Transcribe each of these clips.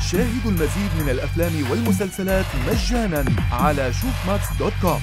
شاهدوا المزيد من الأفلام والمسلسلات مجانا على شوفماكس دوت كوم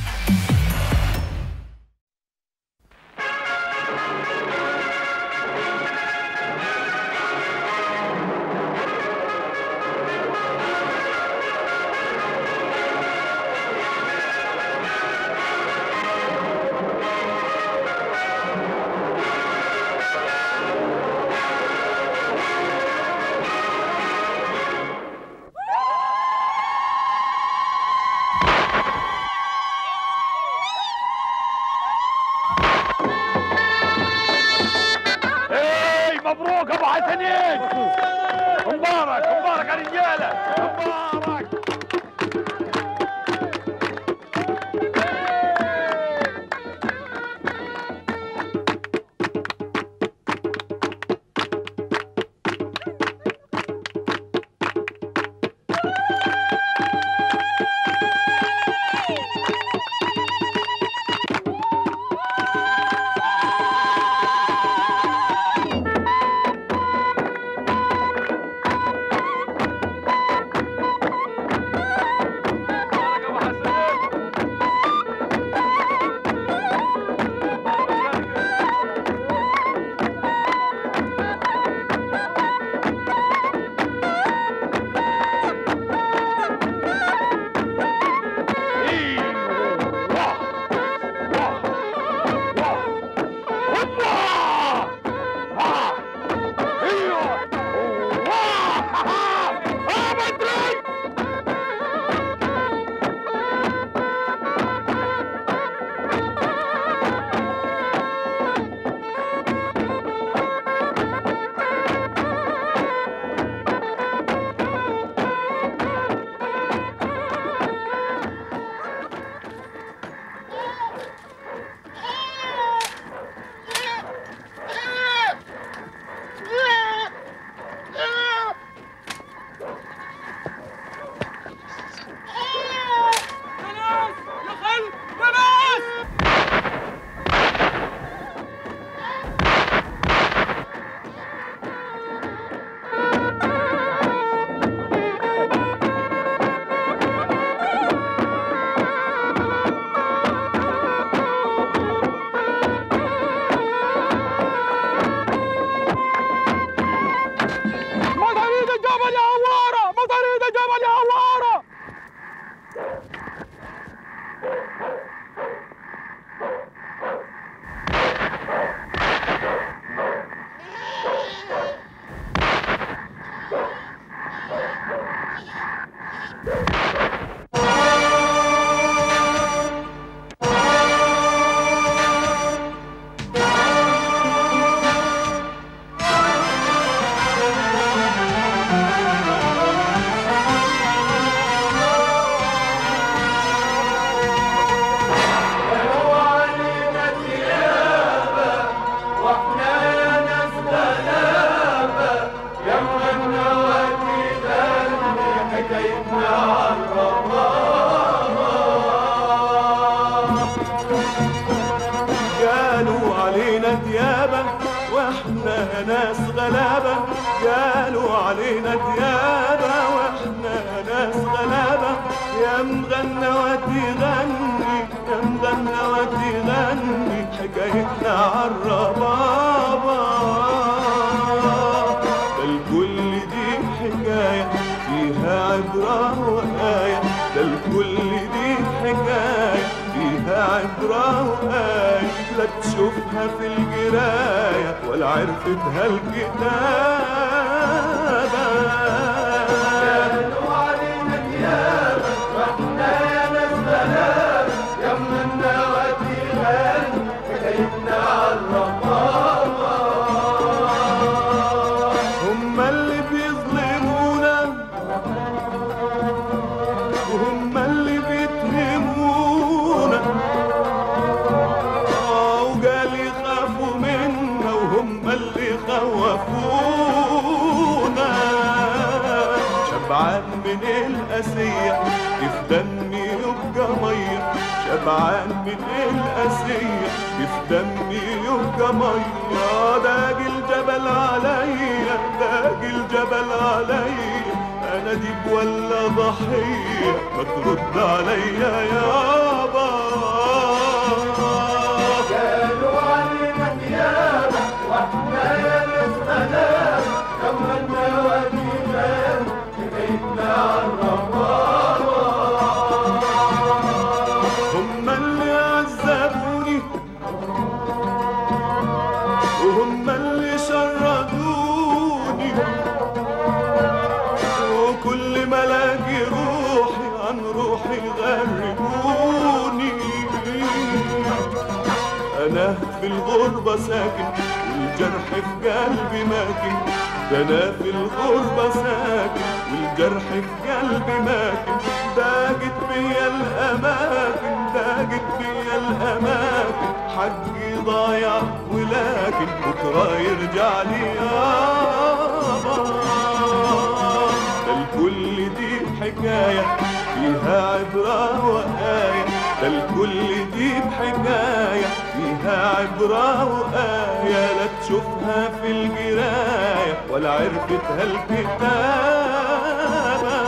اي مبروك ابو حسنين مبارك مبارك يا رجاله مبارك مصاريد الجبل يا عوارة مصاريد الجبل يا عوارة قالوا علينا ديابة واحنا ناس غلابة قالوا علينا ديابة واحنا ناس غلابة يا مغنى وتغني يا مغنى وتغني حكايتنا عالربابة ده الكل دي حكاية فيها عبرة وآية ده الكل دي حكاية فيها عبرة وآية لا تشوفها في القراية ولا عرفتها الكتابة هم اللي بيظلمونا وهم اللي بيتهمونا آه، وقال يخافوا منا وهم اللي خوفونا شبعان من القاسية كيف دمي يبقى مية شبعان من القاسية كيف دمي يبقى مية داق الجبل عليا داق الجبل عليا انا ديب ولا ضحية ما ترد عليا يابا قالوا علينا ديابة واحنا يا ناس غلابة كملنا ودينا بقيتنا عالربابة هم اللي عذبوني وهم اللي شردوني وكل ما الاقي روحي عن روحي غربوني انا في الغربة ساكن والجرح في قلبي ماكن ده انا في الغربة ساكن والجرح في قلبي ماكن ضاقت بيا الاماكن ضاقت بيا الاماكن حقي ضايع ولكن بكره يرجع لي يابا ده الكل دي حكاية فيها عبرة وآية ده الكل دي بحكاية فيها عبرة وآية لا تشوفها في القراية ولا عرفتها الكتابة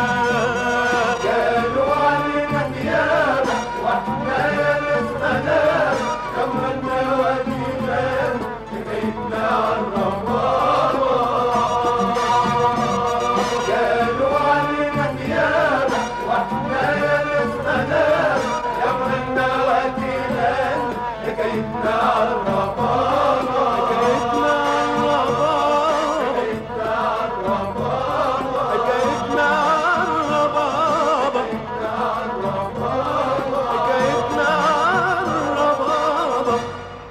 قالوا علينا ديابة واحنا يا ناس غلابة كملنا ودينا بقيتنا عالربابة قالوا علينا ديابة واحنا يا ناس غلابة كملنا ودينا بقيتنا عالربابة حكايتنا عالربابة حكايتنا عالربابة حكايتنا عالربابة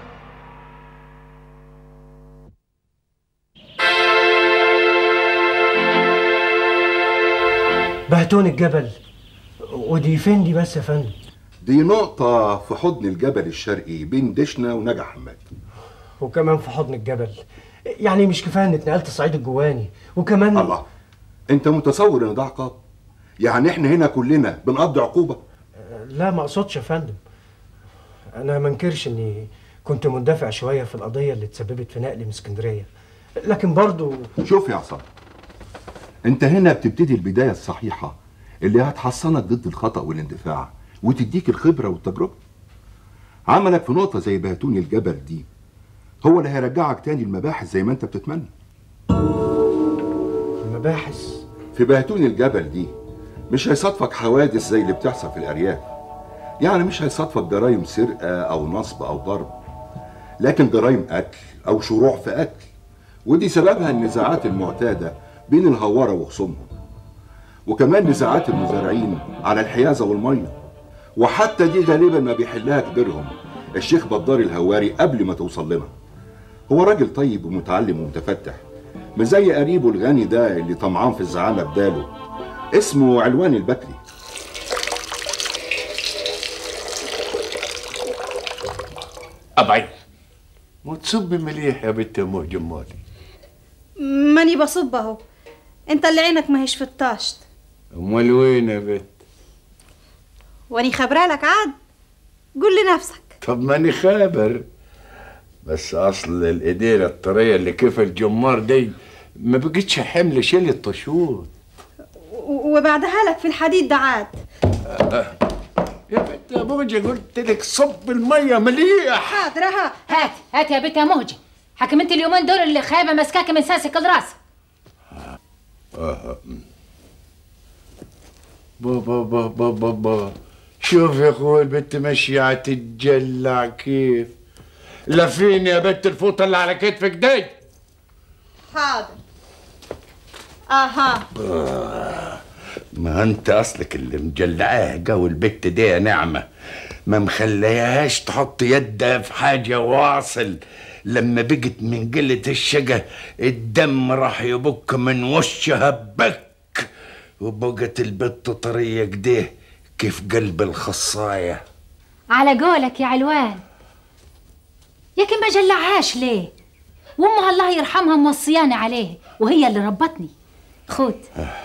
بهتون الجبل ودي فين دي بس يا فندم دي نقطة في حضن الجبل الشرقي بين دشنا ونجع حماد وكمان في حضن الجبل يعني مش كفايه اني اتنقلت الصعيد الجواني وكمان الله انت متصور ان ده عقاب يعني احنا هنا كلنا بنقضي عقوبة لا ما اقصدش يا فندم انا ما انكرش اني كنت مندفع شويه في القضيه اللي تسببت في نقلي من اسكندريه لكن برضو شوف يا عصام انت هنا بتبتدي البداية الصحيحة اللي هتحصنك ضد الخطأ والاندفاع وتديك الخبرة والتجربة عملك في نقطة زي بهتون الجبل دي هو اللي هيرجعك تاني المباحث زي ما انت بتتمنى المباحث في بهتون الجبل دي مش هيصادفك حوادث زي اللي بتحصل في الأرياف يعني مش هيصادفك جرائم سرقة أو نصب أو ضرب لكن جرائم قتل أو شروع في قتل ودي سببها النزاعات المعتادة بين الهوارة وخصومهم وكمان نزاعات المزارعين على الحيازة والمية وحتى دي غالبا ما بيحلها كبيرهم الشيخ بدار الهواري قبل ما توصل لنا هو راجل طيب ومتعلم ومتفتح مش زي قريبه الغني ده اللي طمعان في الزعامة بداله اسمه علوان البكري أبعي ما تصب مليح يا بنت أم جمالي ماني بصب اهو انت اللي عينك ما هيش في الطاشت أمال وين يا بنت واني خبرالك عاد قول لنفسك طب ماني خابر بس أصل الإديرة الطرية اللي كيف الجمار دي ما بقتش حمل شيل الطشوط و- وبعدها لك في الحديد ده عاد يا بنت يا موجة قلت لك صب المية مليح حاضر ها هات هات يا بنت يا مهجة حكم انت اليومين دول اللي خايبه ماسكاك من ساسك لراسك بابا بابا بابا شوف يا اخوي البنت ماشية عتتجلع كيف لا فين يا بنت الفوطة اللي على كتفك دي حاضر اها ما انت اصلك اللي مجلعاه جو البت دي يا نعمة ما مخليهاش تحط يدها في حاجة واصل لما بقت من قلة الشقة الدم راح يبك من وشها بك وبقت البت طرية كده كيف قلب الخصاية على قولك يا علوان ياكي ما جلعهاش ليه وامها الله يرحمها موصياني عليه وهي اللي ربتني خد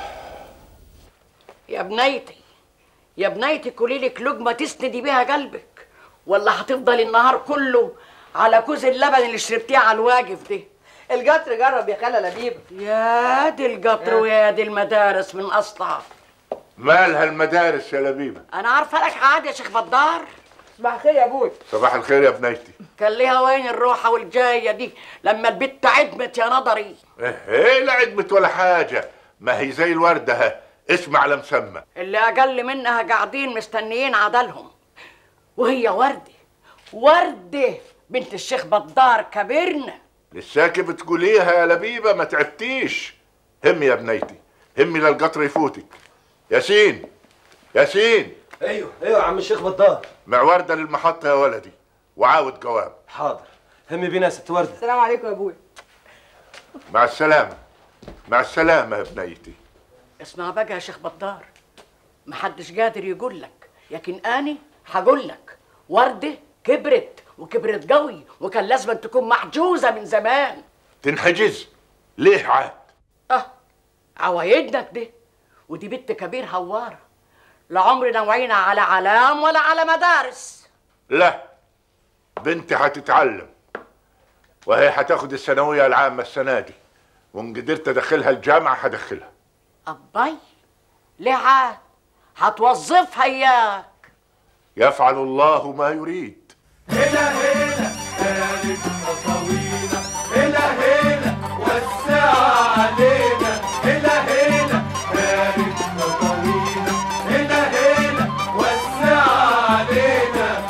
يا بنيتي يا بنيتي كلي لك لقمه تسندي بيها قلبك ولا هتفضلي النهار كله على كوز اللبن اللي شربتيه على الواقف ده القطر جرب يا خالة لبيبة يا دي القطر ويا دي المدارس من اصلها مالها المدارس يا لبيبه انا عارفه لك عاد يا شيخ بدار صباح الخير يا ابوي صباح الخير يا بنيتي كان ليها وين الروحه والجايه دي لما البت عدمت يا نظري ايه إيه لا عدمت ولا حاجه ما هي زي الورده ها اسم على مسمى اللي اقل منها قاعدين مستنيين عدلهم وهي ورده ورده بنت الشيخ بدار كبرنا لساكي بتقوليها يا لبيبه ما تعبتيش همي يا بنيتي همي للقطر يفوتك ياسين ياسين ايوه ايوه يا عم الشيخ بدار مع ورده للمحطه يا ولدي وعاود جواب حاضر همي بينا يا ست ورده السلام عليكم يا ابوي مع السلامه مع السلامه يا بنيتي اسمع بقى يا شيخ بدار محدش قادر يقول لك لكن اني هقول لك ورده كبرت وكبرت قوي وكان لازم تكون محجوزه من زمان تنحجز ليه عاد اه عوايدنا كده ودي بنت كبير هواره لا عمرنا وعينا على علام ولا على مدارس لا بنتي هتتعلم وهي هتاخد الثانويه العامه السنه دي وان قدرت ادخلها الجامعه هدخلها أباي ليه عاد هتوظفها إياك يفعل الله ما يريد هلا هلا كانت طويلة هلا هلا وسع علينا هلا هلا كانت طويلة هلا هلا وسع علينا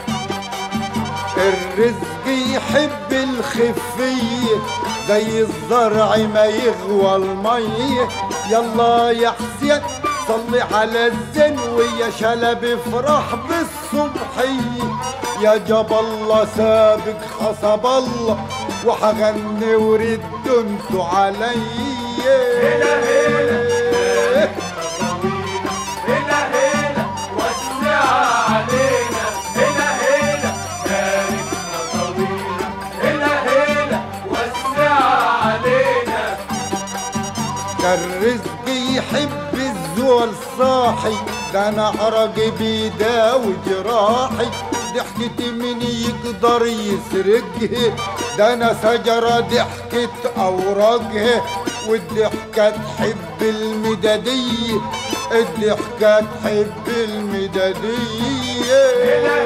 الرزق يحب الخفية زي الزرع ما يغوى المية يلا يا حسين صلي على الزين ويا شلب افرح بالصبحية يا جاب الله سابق حسب الله وحغني وردوا انتوا عليا هلا هلا هلا هلا وسع علينا هلا هلا كانت طويلة هلا هلا وسع علينا ده الرزق يحب الزول صاحي ده انا عرقي بيداوي جراحي ضحكتي من يقدر يسرقها ده انا شجرة ضحكت اوراقها والضحكة تحب المدادية الضحكة تحب المدادية هلا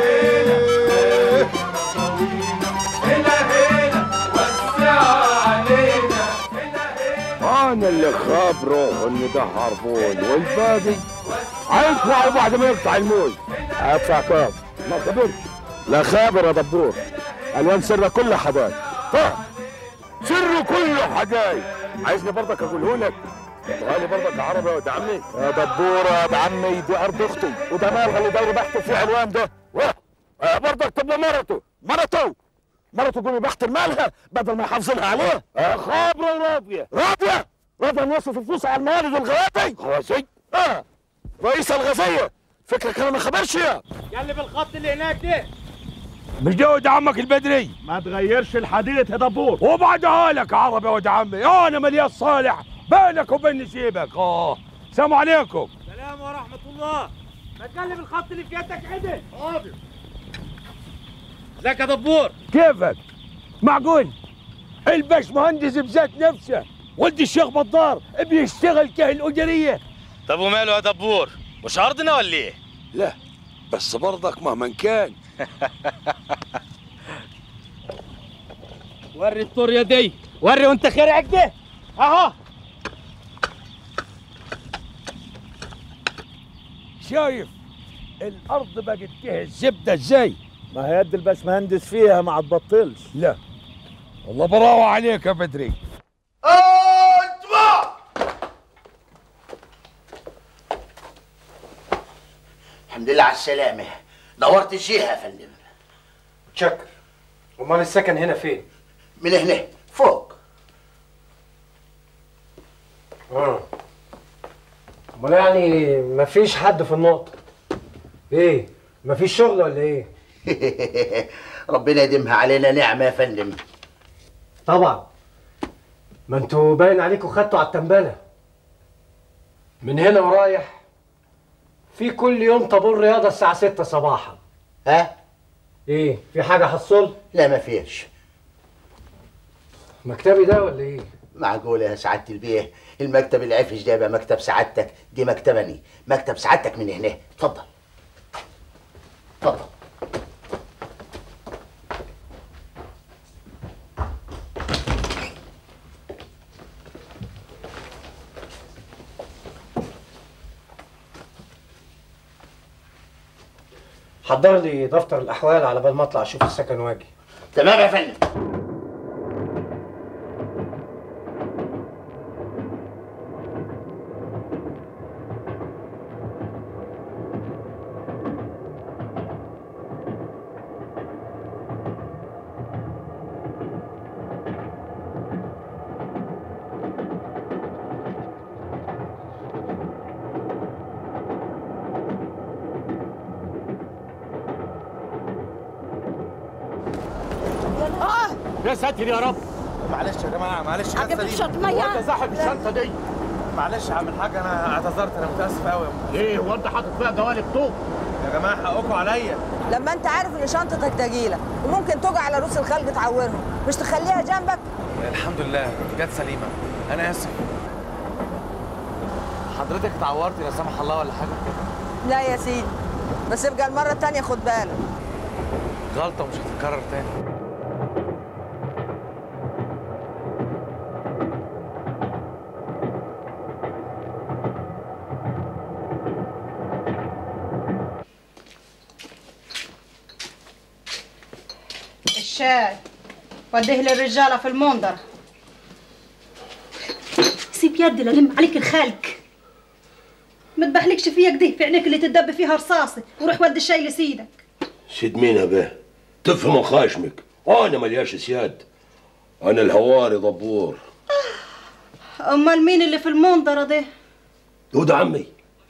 هلا وسع علينا انا اللي خابره ان ده هربون والباقي هيدفع بعد ما يقطع الموز هدفع كام؟ ما خبرش لا خابر يا دبور الوان سر كل حداي ها سر كله حداي عايزني برضك اقوله لك غالي برضك عربي يا ولد عمي يا دبور يا ولد عمي دي ارض اختي وده مالها اللي داير بحث فيه علوان ده واه آه، برضك تبقى مرته مرته مرته قومي بحت مالها بدل ما يحافظلها عليه آه، خابره وراضيه راضيه راضيه نوصف الفلوس على الموارد والغواتي خواسي اه رئيس الغزيه فكرك انا ما خبرش يا يلي بالخط اللي هناك ده مش ده ولد عمك البدري ما تغيرش الحديد يا دبور وبعدها لك عربي يا ولد عمي انا مليان صالح بينك وبين نسيبك اه سلام عليكم سلام ورحمة الله ما تقلب الخط اللي في يدك عدل حاضر ازيك يا دبور كيفك معقول الباش مهندس بذات نفسه ولد الشيخ بطار بيشتغل كاهن اجريه طب وماله يا دبور مش عرضنا ولا ايه لا بس برضك مهما كان وري الطور يدي وري وانت خارعك ده اهو شايف الارض بقت فيها الزبده ازاي ما هي يد الباشمهندس فيها ما تبطلش لا والله براوة عليك يا بدري الحمد لله على السلامة دورت الجهة يا فندم شكر امال السكن هنا فين من هنا فوق اه امال يعني مفيش حد في النقطه ايه مفيش شغل ولا ايه ربنا يديمها علينا نعمة يا فندم طبعا ما انتوا باين عليكم خدتوا على التنبله من هنا ورايح في كل يوم طابور رياضه الساعه 6 صباحا ها ايه في حاجه حصل لا ما فيش مكتبي ده ولا ايه؟ معقولة يا سعادة البيه المكتب العفش ده يبقى مكتب سعادتك دي مكتبني مكتب سعادتك من هنا اتفضل اتفضل حضر لي دفتر الاحوال على بال ما اطلع اشوف السكن واجي تمام يا فندم يا ساتر يا رب معلش يا جماعه معلش عجب كانت الشط سليمة. مية. هو انت صاحب الشنطه دي معلش يا عم الحاج انا اعتذرت انا متاسف قوي ايه هو انت حاطط فيها جوالب طوب يا جماعه حقكم عليا لما انت عارف ان شنطتك تجيله وممكن توجع على روس الخلق تعورهم مش تخليها جنبك الحمد لله جت سليمه انا اسف حضرتك اتعورت لا سمح الله ولا حاجه لا يا سيدي بس ابقى المره التانيه خد بالك غلطه مش هتتكرر تاني الشاي وديه للرجاله في المنظر سيب يدي للم عليك الخلق ما تبحلكش فيا كده في عينيك اللي تدب فيها رصاصي وروح ودي الشاي لسيدك سيد مين يا بيه تفهم خاشمك انا ملياش سياد انا الهواري ضبور امال مين اللي في المنظره ده دود عمي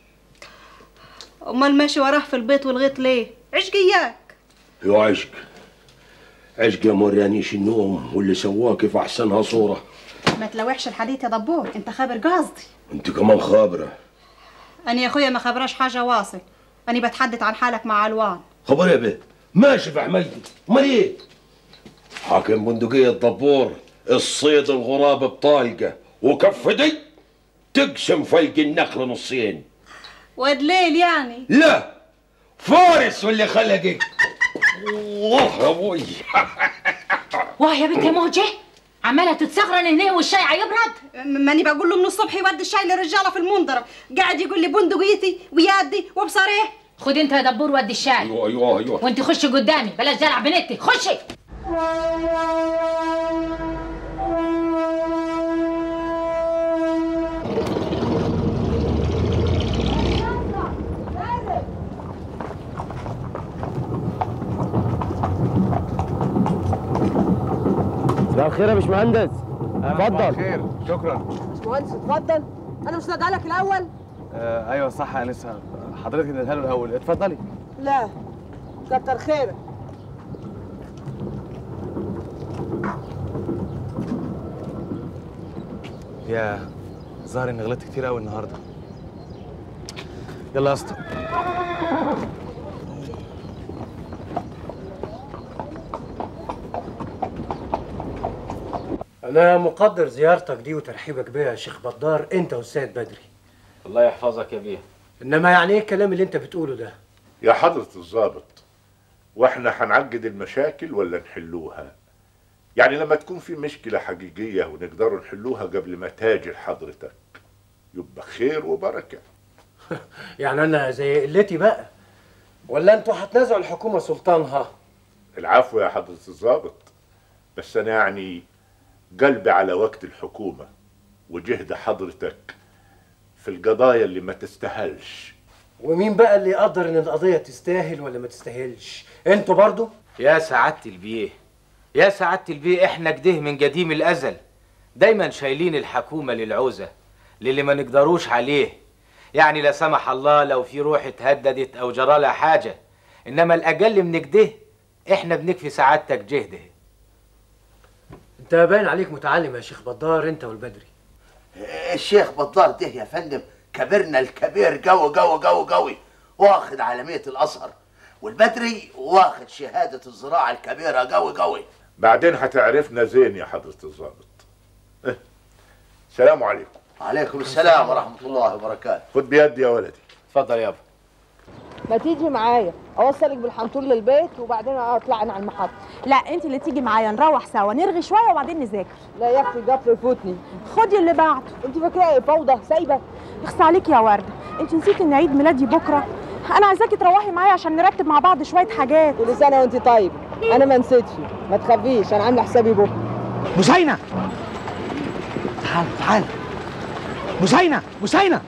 امال ماشي وراه في البيت والغيط ليه عشقياك يو عشق عشق يا مريانيش النوم واللي سواك في احسنها صوره ما تلوحش الحديث يا دبور انت خابر قصدي انت كمان خابره انا يا اخويا ما خبراش حاجه واصل انا بتحدث عن حالك مع علوان خبر يا بيه ماشي في حميدي امال ايه حاكم بندقية دبور الصيد الغراب بطايقة وكف دي تقسم فلق النخل نصين ودليل يعني لا فارس واللي خلقك الله يا ابوي واه يا بنت يا موجة عمالة تتسغرن هنا والشاي هيبرد ماني بقول له من الصبح يودي الشاي للرجاله في المنظره قاعد يقول لي بندقيتي ويادي وبصريه خد انت يا دبور ودي الشاي ايوه ايوه ايوه وانت خشي قدامي بلاش دلع بنتي خشي مساء الخير يا باشمهندس اتفضل خير شكرا باشمهندس اتفضل انا مش نادى لك الاول آه ايوه صح يا انسه حضرتك اديتها له الاول اتفضلي لا كتر خيرك يا ظهر اني غلطت كتير قوي النهارده يلا يا اسطى انا مقدر زيارتك دي وترحيبك بيها يا شيخ بدار انت والسيد بدري الله يحفظك يا بيه انما يعني ايه الكلام اللي انت بتقوله ده يا حضرة الضابط واحنا هنعقد المشاكل ولا نحلوها يعني لما تكون في مشكلة حقيقية ونقدروا نحلوها قبل ما تاجر حضرتك يبقى خير وبركة يعني انا زي قلتي بقى ولا انتوا هتنازعوا الحكومه سلطانها العفو يا حضرة الضابط بس أنا يعني قلبي على وقت الحكومة وجهد حضرتك في القضايا اللي ما تستاهلش ومين بقى اللي يقدر ان القضيه تستاهل ولا ما تستاهلش انتوا برضو يا سعادة البيه يا سعادة البيه احنا كده من قديم الأزل دايما شايلين الحكومة للعوزة للي ما نقدروش عليه يعني لا سمح الله لو في روح اتهددت أو جرالها حاجة إنما الأقل من كده احنا بنكفي سعادتك جهده انت باين عليك متعلم يا شيخ بدار انت والبدري الشيخ بطار ده يا فندم كبرنا الكبير جو جو جو قوي واخد عالمية الأزهر والبدري واخد شهادة الزراعة الكبيرة قوي قوي بعدين هتعرفنا زين يا حضرة الضابط إيه. سلام عليكم وعليكم السلام ورحمة الله وبركاته خد بيدي يا ولدي اتفضل يابا ما تيجي معايا اوصلك بالحنطور للبيت وبعدين اطلع انا على المحطه لا انت اللي تيجي معايا نروح سوا نرغي شويه وبعدين نذاكر لا يا اختي القطر يفوتني خدي اللي بعده انت فاكره ايه فوضى سايبه اخصى عليك يا ورده انت نسيتي ان عيد ميلادي بكره انا عايزاكي تروحي معايا عشان نرتب مع بعض شويه حاجات كل سنه وانت طيب انا ما نسيتش ما تخافيش انا عامله حسابي بكره بوسينة تعال تعال بوسينة بوسينة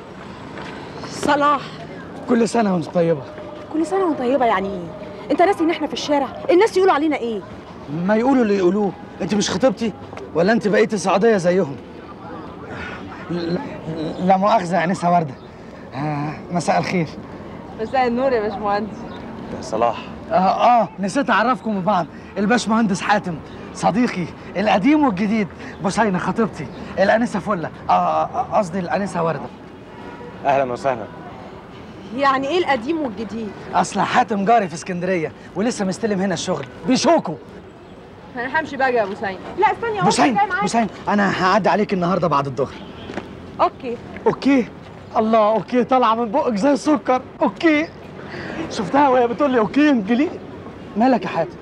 صلاح كل سنة وانت طيبة كل سنه وانت طيبه يعني ايه انت ناسي ان احنا في الشارع الناس يقولوا علينا ايه ما يقولوا اللي يقولوه انت مش خطيبتي ولا انت بقيتي سعودية زيهم لا, لا مؤاخذة يا انسة وردة آه مساء الخير مساء النور يا باشمهندس صلاح اه اه نسيت اعرفكم ببعض الباش مهندس حاتم صديقي القديم والجديد بوسينة خطيبتي الانسة فلة آه، آه قصدي الانسة وردة اهلا وسهلا يعني ايه القديم والجديد اصل حاتم جاري في اسكندرية ولسه مستلم هنا الشغل بيشوكوا انا همشي بقى يا ابو سعيد لا استني يا بوسين بوسين انا هعدي عليك النهارده بعد الظهر اوكي اوكي الله اوكي طالعه من بقك زي السكر اوكي شفتها وهي بتقول لي اوكي انجليزي مالك يا حاتم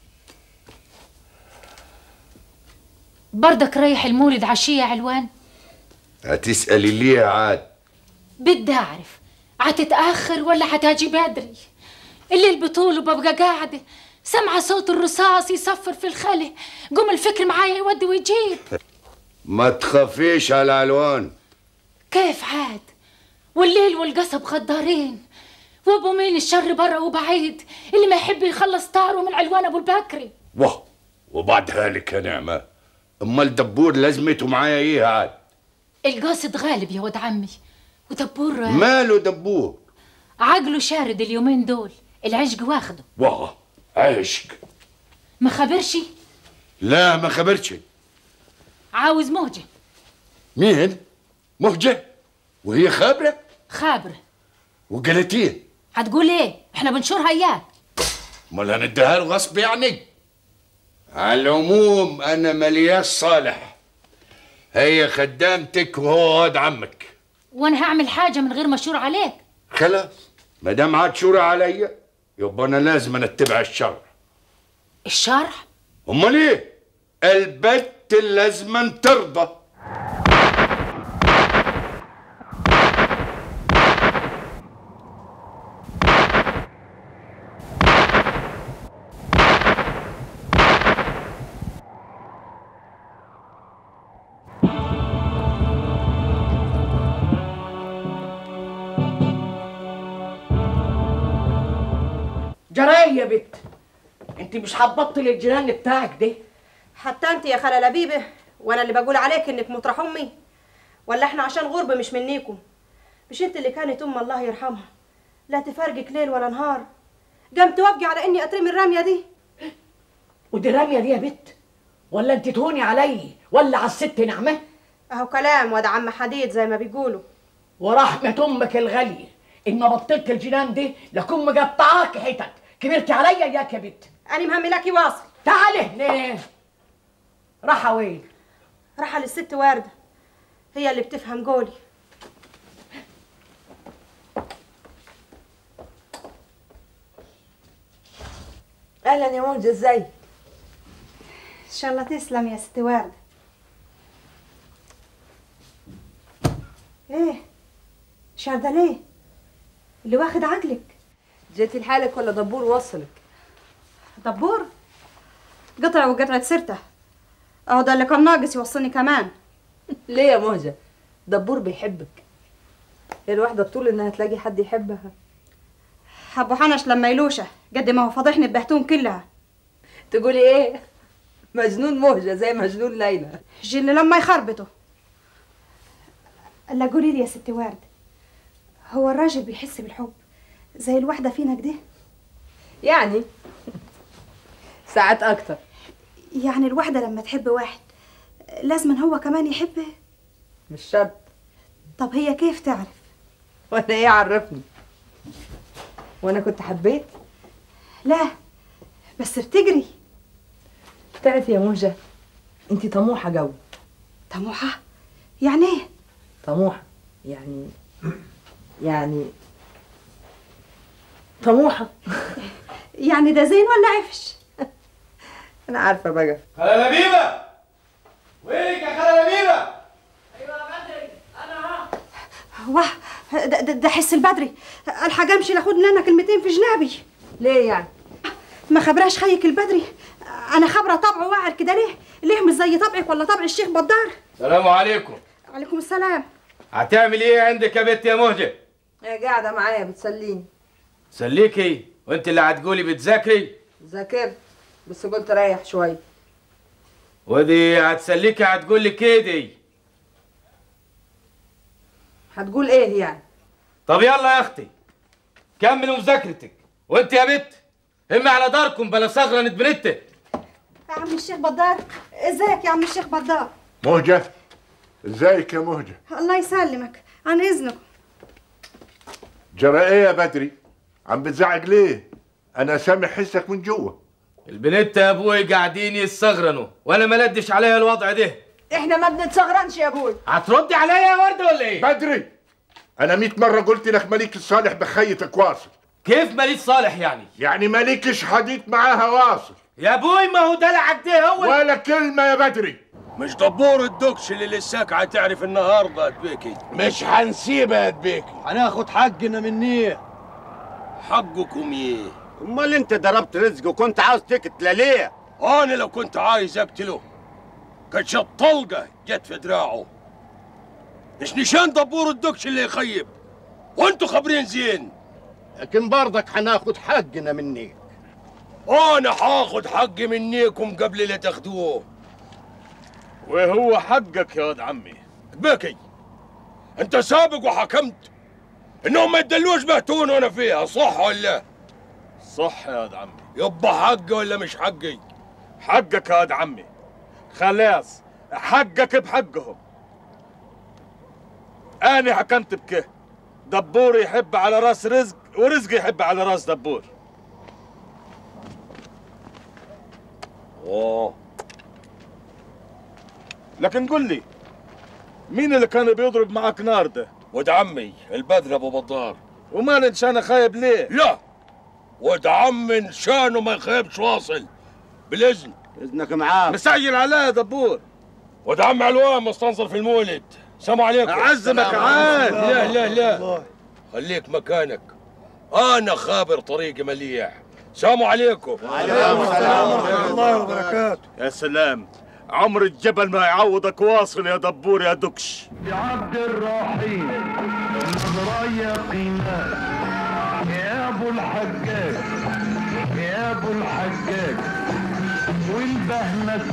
برضك رايح المولد عشية يا علوان هتسألي ليه عاد بدي أعرف هتتأخر ولا هتاجي بدري الليل بطول وببقى قاعدة سامعة صوت الرصاص يصفر في الخلة قوم الفكر معايا يودي ويجيب ما تخافيش على العلوان كيف عاد والليل والقصب غدارين وابو مين الشر برا وبعيد اللي ما يحب يخلص طاره من علوان ابو البكري واه وبعد هالك يا نعمة امال دبور لازمته معايا ايه عاد القاصد غالب يا ود عمي ودبور ماله دبور عقله شارد اليومين دول العشق واخده واه عشق ما خبرش لا ما خبرتش عاوز موجة مين مهجة وهي خابرة خابر وقالتيه هتقول ايه احنا بنشورها اياه امال هنديها له غصب يعني على العموم انا ملياش صالح هي خدامتك وهو واد عمك وانا هعمل حاجة من غير ما اشور عليك خلاص ما دام عاد شورى عليا يبقى انا لازم اتبع الشرع الشرح امال ايه البت لازم ترضى جراي يا بت انت مش هتبطل الجنان بتاعك ده حتى انت يا خالة لبيبة وانا اللي بقول عليك انك مطرح امي ولا احنا عشان غربة مش منيكم مش انت اللي كانت ام الله يرحمها لا تفارقك ليل ولا نهار قام توافقي على اني اترمي الرمية دي ودي رامية دي يا بت ولا انت تهوني علي ولا على الست نعمة اهو كلام واد عم حديد زي ما بيقولوا ورحمة امك الغالية ان ما بطلت الجنان دي لكون مقطعاك حتت كبرتي عليا اياك يا بت انا مهملاكي واصل تعالي هنا راحة وين راح للست وردة هي اللي بتفهم قولي اهلا يا موجة ازاي ان شاء الله تسلم يا ست وردة ايه شاردة ليه اللي واخد عقلك جيتي لحالك ولا دبور وصلك دبور قطع وقطعة سيرته اهو ده اللي كان ناقص يوصلني كمان ليه يا مهجة دبور بيحبك هي الواحدة بتقول انها تلاقي حد يحبها ابو حنش لما يلوشه قد ما هو فضحني ببهتون كلها تقولي ايه مجنون مهجة زي مجنون ليلى جل لما يخربطوا الا قولي لي يا ست ورد هو الراجل بيحس بالحب زي الواحدة فينا كده يعني ساعات اكتر يعني الواحدة لما تحب واحد لازم هو كمان يحبه مش شرط طب هي كيف تعرف وانا ايه عرفني وانا كنت حبيت لا بس بتجري تعرفي يا موجة انت طموحة جو طموحة؟ يعني ايه؟ طموحة يعني يعني طموحة يعني ده زين ولا عفش؟ انا عارفة بقى خالة لبيبة وينك يا خالة لبيبة واه ده, ده, ده حس البدري الحاج امشي لاخد لنا كلمتين في جنابي ليه يعني؟ ما خبراش خيك البدري انا خبره طبعه واعر كده ليه؟ ليه مش زي طبعك ولا طبع الشيخ بدار؟ السلام عليكم عليكم السلام هتعمل ايه عندك يا بنت يا مهجة هي قاعدة معايا بتسليني سليكي وانت اللي هتقولي بتذاكري ذاكرت بس قلت ريح شوية ودي هتسليكي هتقول لك ايه دي هتقول ايه يعني؟ طب يلا يا اختي كملوا مذاكرتك وانت يا بت هم على داركم بلا صغرة بنته يا عم الشيخ بدار ازيك يا عم الشيخ بدار مهجة ازيك يا مهجة الله يسلمك عن اذنك جرى ايه يا بدري عم بتزعق ليه انا سامع حسك من جوه البنت يا ابوي قاعدين يستغرنوا وانا ما ندش عليها الوضع ده احنا ما بنتصغرنش يا ابوي هتردي عليا يا ورده ولا ايه بدري انا مئة مرة قلت لك مليك الصالح بخيتك واصل كيف ماليش صالح يعني يعني مالكش حديث معاها واصل يا ابوي ما هو دلعك ده هو ولا كلمة يا بدري مش دبور الدكش اللي لساك هتعرف النهارده يا دبيكي مش هنسيبها يا دبيكي هناخد حقنا منيه حقكم ايه امال انت ضربت رزق وكنت عاوز تقتله ليه؟ انا لو كنت عايز اقتله كانت الطلقه جت في دراعه مش نشان دبور الدكش اللي يخيب وانتوا خابرين زين لكن برضك هناخد حقنا منيك انا هاخد حقي منيكم قبل لا تاخدوه وهو حقك يا ولد عمي بكي انت سابق وحكمت انهم ما يدلوش بهتون وانا فيها صح ولا صح يا ولد عمي يبقى حقي ولا مش حقي حقك يا ولد عمي خلاص حقك بحقهم انا حكمت بكه دبور يحب على راس رزق ورزق يحب على راس دبور اوه لكن قل لي مين اللي كان بيضرب معك نار ده ود عمي البدر ابو بطار وما نشان خايب ليه لا ود عمي شانه ما يخيبش واصل بالاذن اذنك معاه مسجل عليا يا دبور ود عم علوان مستنصر في المولد سلام عليكم أعزمك عاد. لا لا لا خليك مكانك انا خابر طريقي مليح سلام عليكم وعليكم السلام ورحمة الله وبركاته يا سلام عمر الجبل ما يعوضك واصل يا دبور يا دكش عبد الرحيم نظرايا قيمات يا ابو الحجاج يا ابو الحجاج والبهمة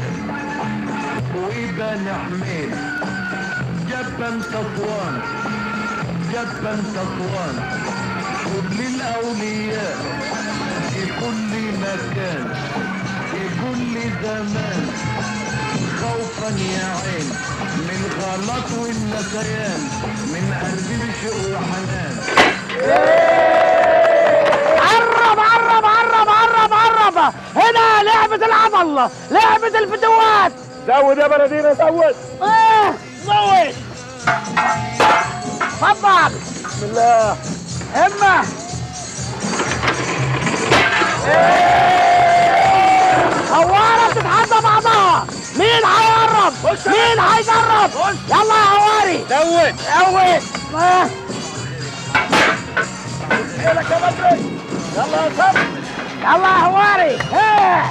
وبني حميد جبا صفوان جبا صفوان كل الاولياء في كل مكان في كل زمان خوفا يا عين من غلط والنسيان من قلبي بشوق وحنان قرب قرب قرب قرب قرب هنا لعبة العضل لعبة الفتوات زود يا بلدينا زود ايه زود اتفضل بسم الله همة هوارة بتتحدى بعضها مين هيقرب مين هيجرب يلا يا هواري زود زود آه. لك يا بدري يلا يا صبر يلا يا هواري ايه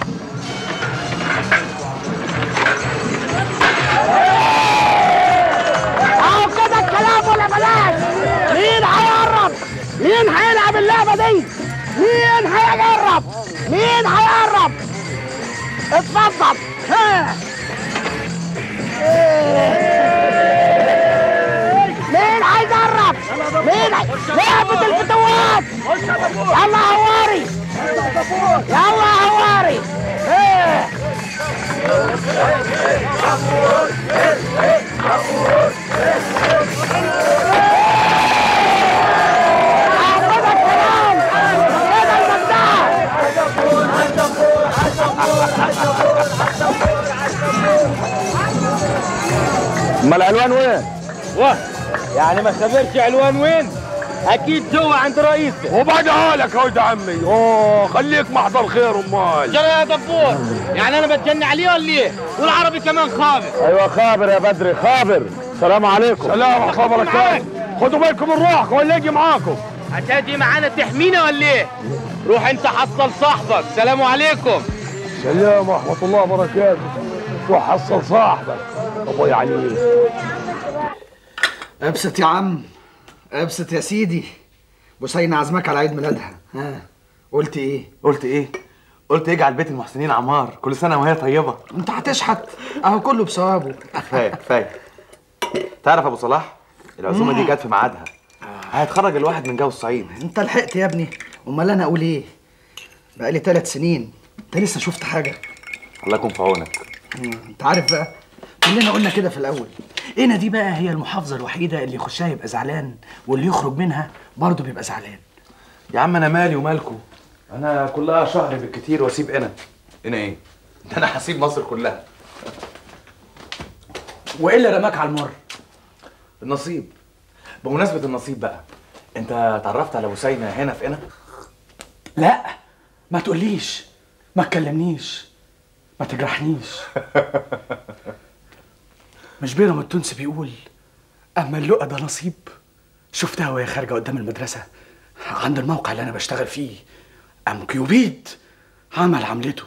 اهو كده الكلام ولا بلاش مين هيقرب مين هيلعب اللعبه دي مين هيجرب مين هيقرب اتفضل ها. مين هيجرب مين هي... لعبة الفتوات يلا هواري يلا هواري ايه كده الكلام كده المبدأ واه يعني ما خبرش علوان وين اكيد جوه عند رئيسه وبعدها لك يا ولد عمي اوه خليك محضر خير امال جرى يا دبور يعني انا بتجني عليه ولا ايه والعربي كمان خابر ايوه خابر يا بدري خابر السلام عليكم سلام ورحمه الله وبركاته خدوا بالكم من روحكم ولا يجي معاكم هتاجي معانا تحمينا ولا ايه روح انت حصل صاحبك سلام عليكم سلام ورحمه الله وبركاته روح حصل صاحبك ابوي علي ابسط يا عم ابسط يا سيدي بوسينة عزمك على عيد ميلادها ها قلت ايه قلت ايه؟ قلت اجعل بيت المحسنين عمار كل سنه وهي طيبه انت هتشحت اهو كله بثوابه كفايه كفايه تعرف يا ابو صلاح العزومه دي جت في ميعادها هيتخرج الواحد من جو الصعيد انت لحقت يا ابني امال انا اقول ايه بقالي ثلاث سنين انت لسه شفت حاجه الله يكون في عونك مم، انت عارف بقى كلنا قلنا كده في الاول هنا دي بقى هي المحافظه الوحيده اللي يخشها يبقى زعلان واللي يخرج منها برضه بيبقى زعلان يا عم انا مالي ومالكو انا كلها شهر بالكتير واسيب هنا هنا ايه ده انا هسيب مصر كلها وايه اللي رماك على المر النصيب بمناسبه النصيب بقى انت اتعرفت على بوسينه هنا في هنا لا ما تقوليش ما تكلمنيش ما تجرحنيش مش بينهم التونسي بيقول اما اللقا ده نصيب شفتها وهي خارجه قدام المدرسه عند الموقع اللي انا بشتغل فيه ام كيوبيد عمل عملته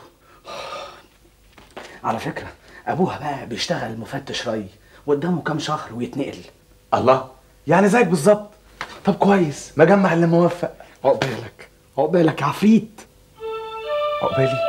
على فكره ابوها بقى بيشتغل مفتش ري وقدامه كام شهر ويتنقل الله يعني زيك بالظبط طب كويس مجمع اللي موفق عقبالك عقبالك يا عفريت عقبالي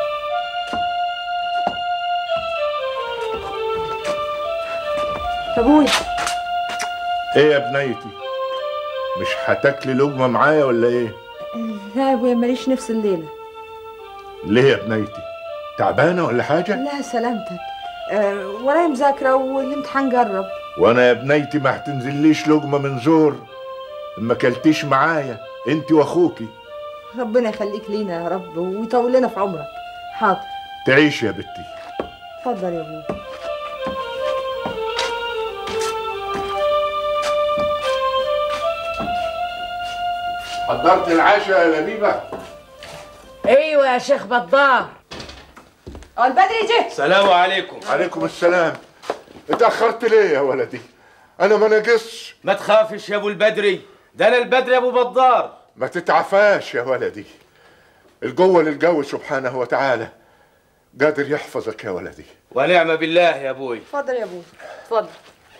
ابوي ايه يا بنيتي مش هتاكلي لقمه معايا ولا ايه لا يا ابويا ماليش نفس الليله ليه يا بنيتي تعبانه ولا حاجه لا سلامتك أه ورايا مذاكره والامتحان جرب وانا يا بنيتي ما هتنزليش لقمه من زور ما كلتيش معايا انت واخوكي ربنا يخليك لينا يا رب ويطول لنا في عمرك حاضر تعيش يا بنتي اتفضل يا ابوي حضرت العشاء يا لبيبه ايوه يا شيخ بدار اه البدري جه السلام عليكم عليكم السلام اتاخرت ليه يا ولدي انا ما نقصش ما تخافش يا ابو البدري ده انا البدري يا ابو بدار ما تتعفاش يا ولدي الجوه للجو سبحانه وتعالى قادر يحفظك يا ولدي ونعم بالله يا ابوي اتفضل يا ابوي اتفضل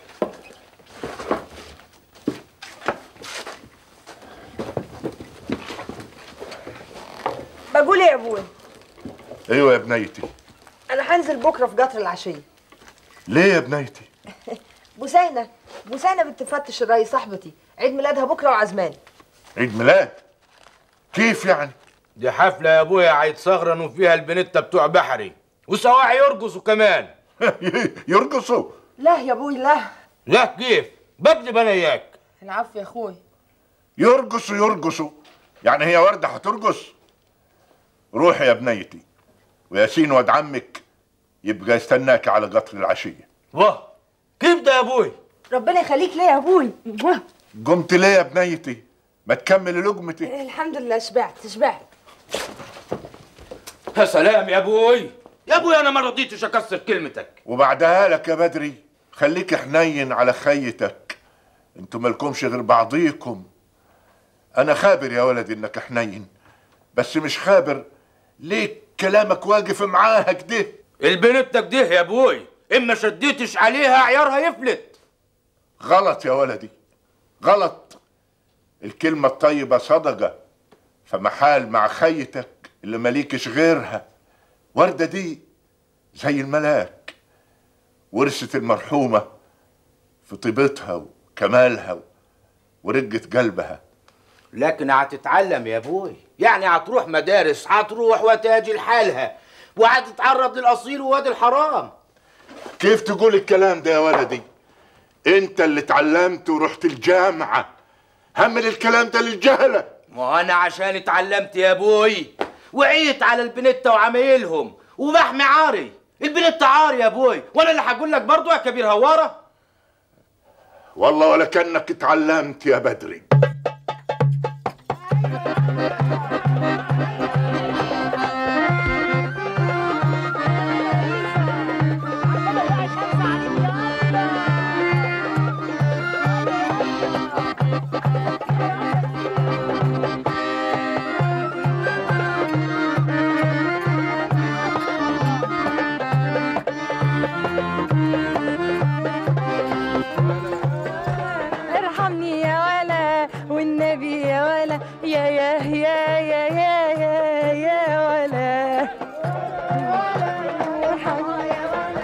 بقول ايه يا ابوي ايوه يا بنيتي انا هنزل بكره في قطر العشيه ليه يا بنيتي بوسينه بوسينه بنت فتش الري صاحبتي عيد ميلادها بكره وعزماني عيد ميلاد كيف يعني دي حفلة يا ابويا هيتصغرن وفيها البنتة بتوع بحري وسواعي يرقصوا كمان يرقصوا لا يا ابوي لا لا كيف بكذب انا اياك العفو يا اخوي يرقصوا يرقصوا يعني هي وردة هترقص روحي يا بنيتي وياسين واد عمك يبقى يستناك على قطر العشية واه كيف ده يا ابوي ربنا يخليك ليا يا ابوي قمت ليه يا بنيتي ما تكمل لقمتي الحمد لله شبعت شبعت يا سلام يا ابوي يا ابوي انا ما رضيتش اكسر كلمتك وبعدها لك يا بدري خليك حنين على خيتك انتوا مالكمش غير بعضيكم انا خابر يا ولدي انك حنين بس مش خابر ليه كلامك واقف معاها كده البنتك ده يا ابوي اما شديتش عليها عيارها يفلت غلط يا ولدي غلط الكلمة الطيبة صدقة فمحال مع خيتك اللي مليكش غيرها وردة دي زي الملاك ورثت المرحومة في طيبتها وكمالها ورقة قلبها لكن هتتعلم يا ابوي يعني هتروح مدارس هتروح وتاجي لحالها وهتتعرض للاصيل وواد الحرام كيف تقول الكلام ده يا ولدي انت اللي اتعلمت ورحت الجامعة همل الكلام ده للجهلة ما انا عشان اتعلمت يا ابوي وعيت على البنتة وعمايلهم وبحمي عاري البنت عار يا ابوي وانا اللي هقول لك برضو يا كبير هواره والله ولا كانك اتعلمت يا بدري ارحمني يا ولا والنبي يا ولا يا يا يا يا يا يا يا ولا ارحمني يا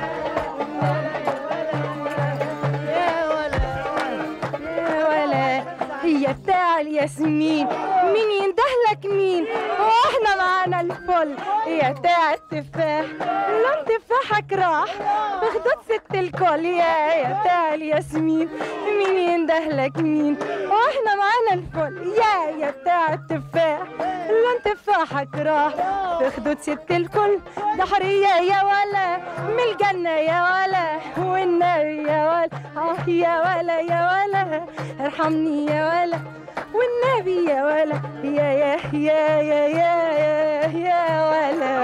ولا يا ولا هي بتاع الياسمين مين يندهلك مين واحنا معانا الفل هي بتاع التفاح لون تفاحك راح في خدود ست الكل يا يا بتاع الياسمين مين يندهلك مين واحنا معانا الفل يا يا بتاع التفاح لون تفاحك راح في خدود ست الكل ده حرية يا ولا من الجنة يا ولا والنبي يا ولا اه يا ولا يا ولا ارحمني يا ولا والنبي يا ولا يا يا يا يا يا يا, يا ولا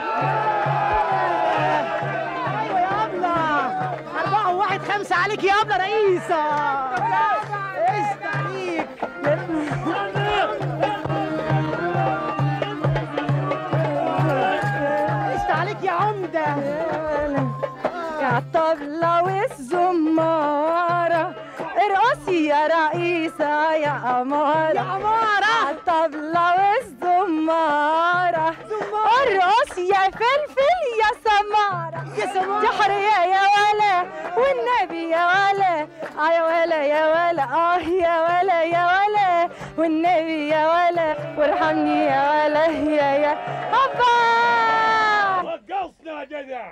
يا ابله أربعة وواحد خمسة عليك يا ابله رئيسة قست عليك قست عليك يا عمدة يا الطبلة والزمارة ارقصي يا رئيسة يا أمارة يا أمارة الطبلة والزمارة ارقصي يا فلفل يا سمارة يا سمارة يا حرية يا ولا والنبي يا ولا آه يا ولا يا ولا اه يا ولا يا ولا والنبي يا ولا وارحمني يا ولا يا يا هبا رقصنا يا جدع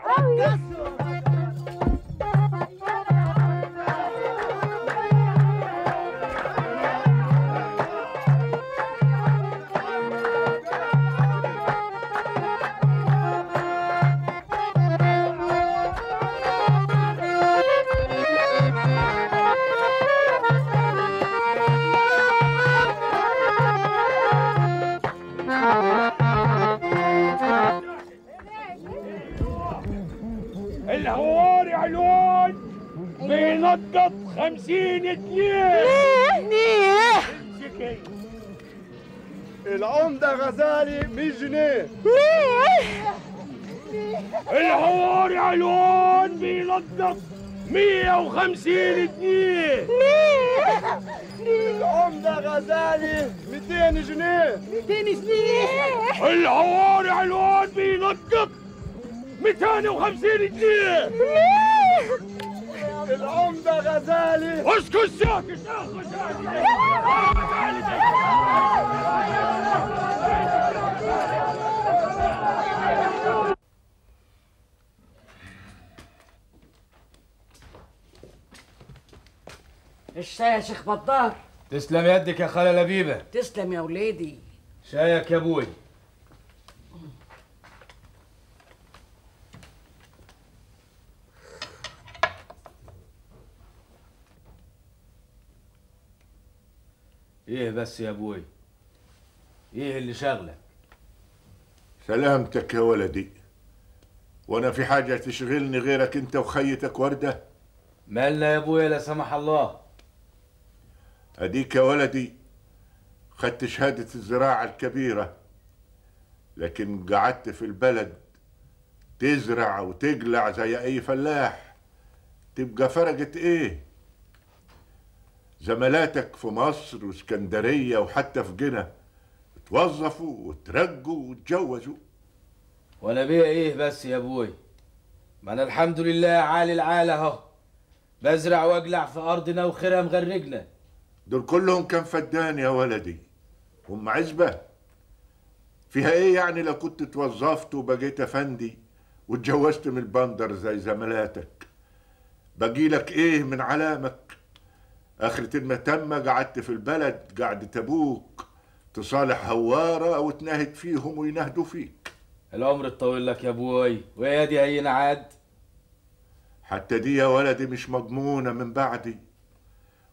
الهواري علون بينقط خمسين جنيه ليه ليه العمدة غزالي 100 جنيه ليه الهواري علون بينقط مية وخمسين جنيه ليه العمدة غزالي 200 جنيه 200 جنيه الهواري علون بينقط 250 جنيه العمدة غزالي اسكت ساكت الشاي يا شيخ بدار تسلم يدك يا خالة لبيبة تسلم يا ولادي شايك يا ابوي ايه بس يا ابوي ايه اللي شغلك سلامتك يا ولدي وانا في حاجة تشغلني غيرك انت وخيتك وردة مالنا يا ابويا لا سمح الله اديك يا ولدي خدت شهادة الزراعة الكبيرة لكن قعدت في البلد تزرع وتقلع زي اي فلاح تبقى فرقت ايه زملاتك في مصر واسكندرية وحتى في جنة اتوظفوا وترجوا واتجوزوا وانا بيا ايه بس يا ابوي ما انا الحمد لله عالي العالة اهو بزرع واقلع في ارضنا وخيرها مغرقنا دول كلهم كان فدان يا ولدي هم عزبة فيها ايه يعني لو كنت اتوظفت وبقيت افندي واتجوزت من البندر زي زملاتك بجيلك ايه من علامك اخرة المتمة قعدت في البلد قعدة ابوك تصالح هوارة او تناهد فيهم وينهدوا فيك العمر الطويل لك يا ابوي ويا دي هينا عاد حتى دي يا ولدي مش مضمونة من بعدي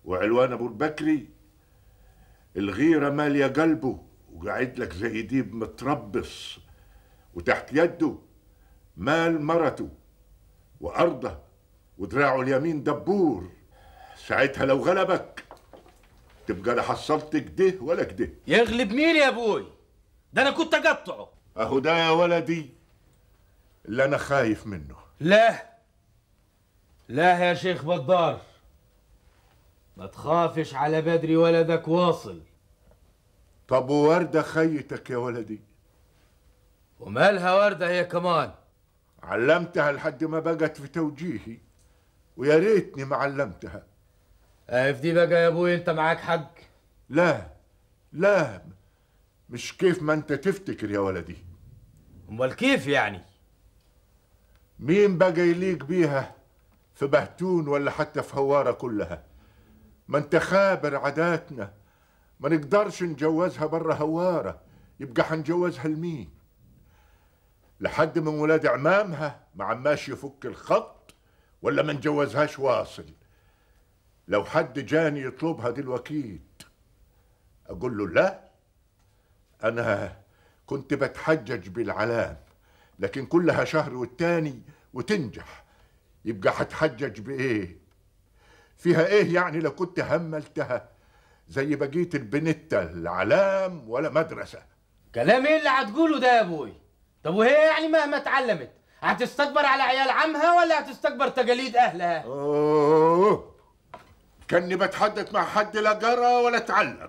وعلوان ابو البكري الغيرة مالية قلبه وقاعد لك زي ديب متربص وتحت يده مال مرته وأرضه ودراعه اليمين دبور ساعتها لو غلبك تبقى لا حصلت كده ولا كده يغلب مين يا ابوي ده انا كنت اقطعه اهو ده يا ولدي اللي انا خايف منه لا لا يا شيخ بدار ما تخافش على بدري ولدك واصل طب ووردة خيتك يا ولدي ومالها وردة هي كمان علمتها لحد ما بقت في توجيهي ويا ريتني ما علمتها في دي بقى يا ابوي انت معاك حق لا لا مش كيف ما انت تفتكر يا ولدي امال كيف يعني مين بقى يليق بيها في بهتون ولا حتى في هوارة كلها ما انت خابر عاداتنا ما نقدرش نجوزها برا هوارة يبقى حنجوزها لمين لحد من ولاد عمامها ما عماش يفك الخط ولا ما نجوزهاش واصل لو حد جاني يطلبها دلوقتي اقول له لا انا كنت بتحجج بالعلام لكن كلها شهر والتاني وتنجح يبقى هتحجج بايه فيها ايه يعني لو كنت هملتها زي بقيه البنتة العلام ولا مدرسه كلام ايه اللي هتقوله ده يا ابوي طب وهي يعني مهما اتعلمت هتستكبر على عيال عمها ولا هتستكبر تقاليد اهلها اوه كاني بتحدث مع حد لا جرى ولا اتعلم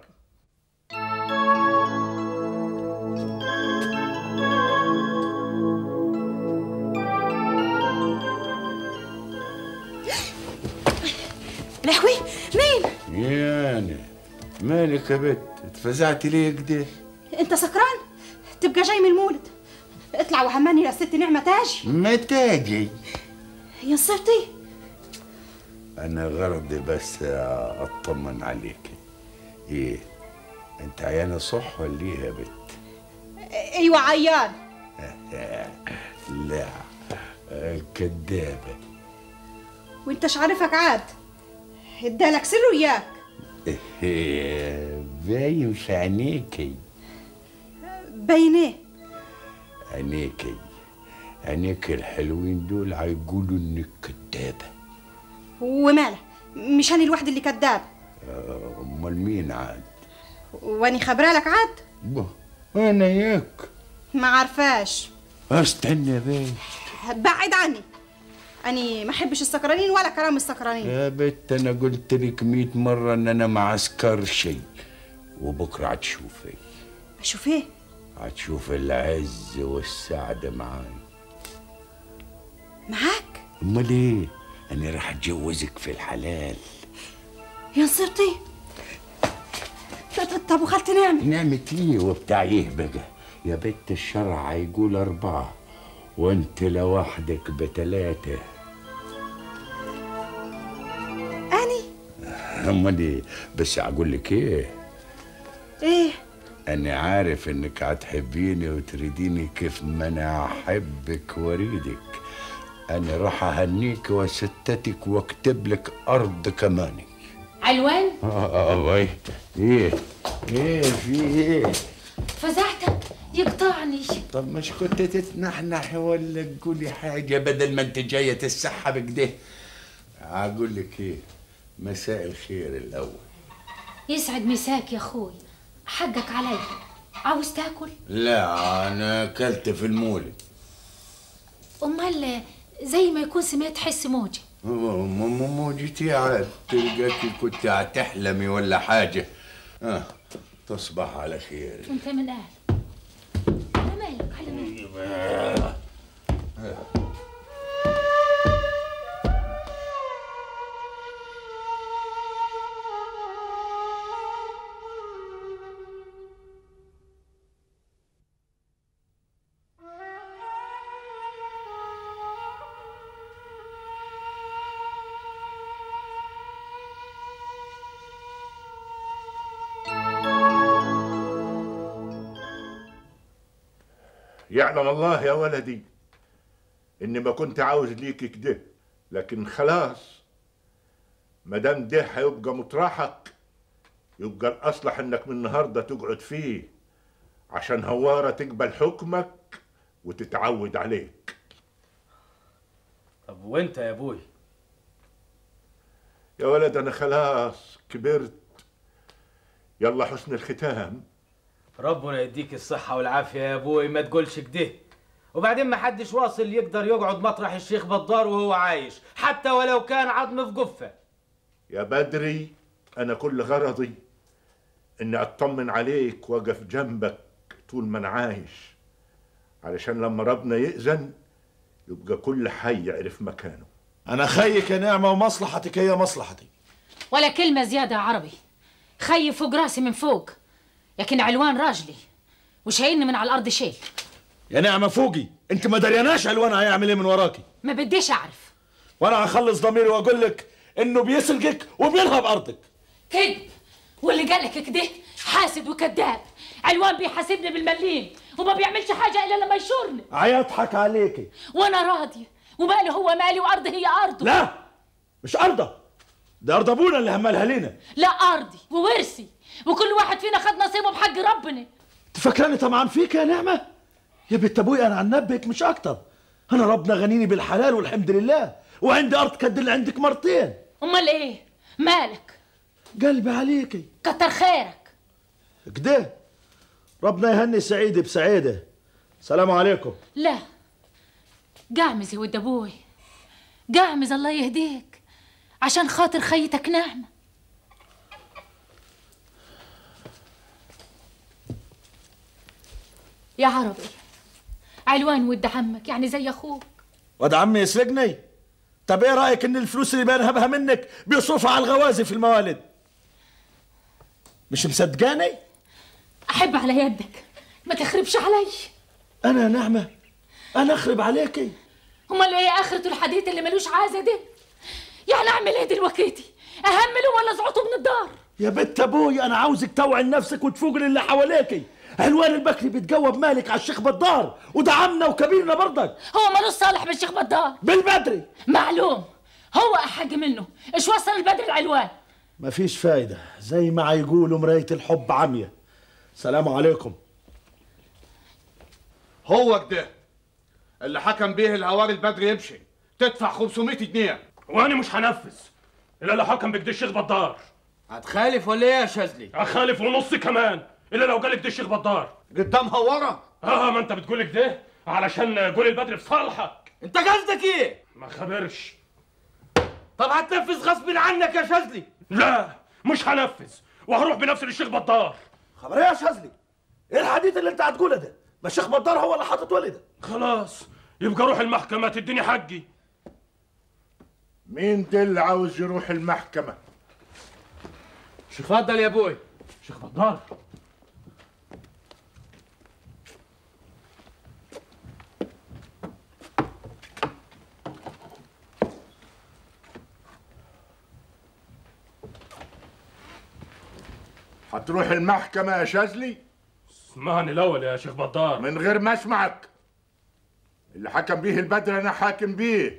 لهوي مين يعني مالك يا بت اتفزعتي ليه كده انت سكران تبقى جاي من المولد اطلع وهمني يا ست نعمة تاج ما تاجي يا صرتي انا غرضي بس اطمن عليك ايه انت عيانه صح ولا ايه يا بت ايوه عيان لا كدابه وانت عارفك عاد ادالك سر وياك إيه، باين في عينيكي باين ايه عينيكي عينيك الحلوين دول هيقولوا انك كدابه وماله مش انا الواحد اللي كذاب آه، امال مين عاد واني خبرالك عاد بو، انا ياك ما عارفاش استنى يا بيه بعد عني اني ما احبش السكرانين ولا كلام السكرانين يا بت انا قلت لك 100 مره ان انا ما عسكر شيء وبكره هتشوفي اشوف ايه هتشوف العز والسعادة معاي معاك امال ايه انا راح اتجوزك في الحلال يا نصيبتي طب- طب وخالتي نعمة نعمة ايه وبتاع ايه بقى يا بت الشرع هيقول اربعة وانت لوحدك بتلاتة اني امال ايه بس اقول لك ايه ايه انا عارف انك هتحبيني وتريديني كيف ما انا احبك واريدك انا راح اهنيك وستتك واكتب لك ارض كماني علوان اه اه ايه ايه ايه في ايه فزعتك يقطعني طب مش كنت تتنحنحي ولا تقولي حاجة بدل ما انت جاية تسحب كده اقول لك ايه مساء الخير الاول يسعد مساك يا اخوي حقك علي عاوز تاكل لا انا اكلت في المولد امال زي ما يكون سمعت حس موجه موجتي عاد تلقاكي كنت هتحلمي ولا حاجة اه تصبح على خير انت من اهل على مالك على مالك يعلم الله يا ولدي اني ما كنت عاوز ليك كده لكن خلاص مادام ده هيبقى مطرحك يبقى الاصلح انك من النهارده تقعد فيه عشان هواره تقبل حكمك وتتعود عليك طب وانت يا ابوي يا ولد انا خلاص كبرت يلا حسن الختام ربنا يديك الصحة والعافية يا ابوي ما تقولش كده وبعدين ما حدش واصل يقدر يقعد مطرح الشيخ بدار وهو عايش حتى ولو كان عظم في قفة يا بدري انا كل غرضي اني اطمن عليك واقف جنبك طول ما انا عايش علشان لما ربنا يأذن يبقى كل حي يعرف مكانه انا خيك يا نعمه ومصلحتك هي مصلحتي ولا كلمة زيادة يا عربي خي فوق راسي من فوق لكن علوان راجلي وشايلني من على الأرض شيل يا نعمه فوقي انت ما درياناش علوان هيعمل ايه من وراكي ما بديش أعرف وانا هخلص ضميري واقول لك انه بيسلقك وبينهب ارضك كذب واللي قالك كده حاسد وكذاب علوان بيحاسبني بالمليم وما بيعملش حاجة إلا لما يشورني هيضحك عليكي وأنا راضية ومالي هو مالي وأرضي هي أرضه لا مش ارضه ده ارض ابونا اللي هملها لينا لا أرضي وورثي وكل واحد فينا خد نصيبه بحق ربنا تفكرني طمعان فيك يا نعمه يا بنت ابوي انا عن نبهك مش اكتر انا ربنا غنيني بالحلال والحمد لله وعندي ارض قد اللي عندك مرتين أمال إيه مالك قلبي عليكي كتر خيرك كده ربنا يهني سعيدي بسعيده سلام عليكم لا قعمز يا ود أبوي قعمز الله يهديك عشان خاطر خيتك نعمة يا عربي علوان ود عمك يعني زي أخوك واد عمي يسرقني طب ايه رايك ان الفلوس اللي بنهبها منك بيصرفها على الغوازي في الموالد مش مصدقاني أحب على يدك ما تخربش علي انا نعمه انا اخرب عليكي امال ايه اخرة الحديث اللي ملوش عازة ده يعني اعمل ايه دلوقتي اهمله ولا ازعطه من الدار يا بنت ابوي انا عاوزك توعي نفسك وتفوق للي حواليكي علوان البكري بيتجوب مالك على الشيخ بدار وده عمنا وكبيرنا برضك هو ملوش صالح بالشيخ بدار بالبدري معلوم هو احق منه ايش وصل البدر العلوان مفيش فايده زي ما يقولوا مرايه الحب عمية سلام عليكم هو كده اللي حكم بيه الهواري البدري يمشي تدفع 500 جنيه وانا مش هنفذ الا لو حكم بكده الشيخ بدار هتخالف ولا ايه يا شاذلي اخالف ونص كمان الا لو قالك ده الشيخ بدار قدام هواره اه ما انت بتقول كده علشان قول البدر في صالحك انت قصدك ايه ما خبرش طب هتنفذ غصب عنك يا شاذلي لا مش هنفذ وهروح بنفسي للشيخ بدار خبر ايه يا شاذلي ايه الحديث اللي انت هتقوله ده ما الشيخ بدار هو اللي حاطط ولده خلاص يبقى روح المحكمة تديني حقي مين ده اللي عاوز يروح المحكمة اتفضل يا ابوي شيخ بدار هتروح المحكمة يا شاذلي اسمعني الاول يا شيخ بدار من غير ما اسمعك اللي حكم بيه البدر انا حاكم بيه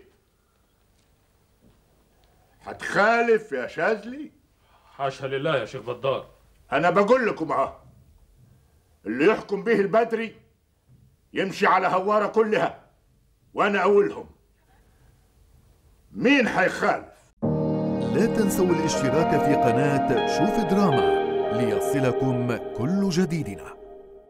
هتخالف يا شاذلي حاشا لله يا شيخ بدار انا بقول لكم اهو اللي يحكم به البدري يمشي على هوارة كلها وانا اقولهم مين هيخالف لا تنسوا الاشتراك في قناة شوف دراما ليصلكم كل جديدنا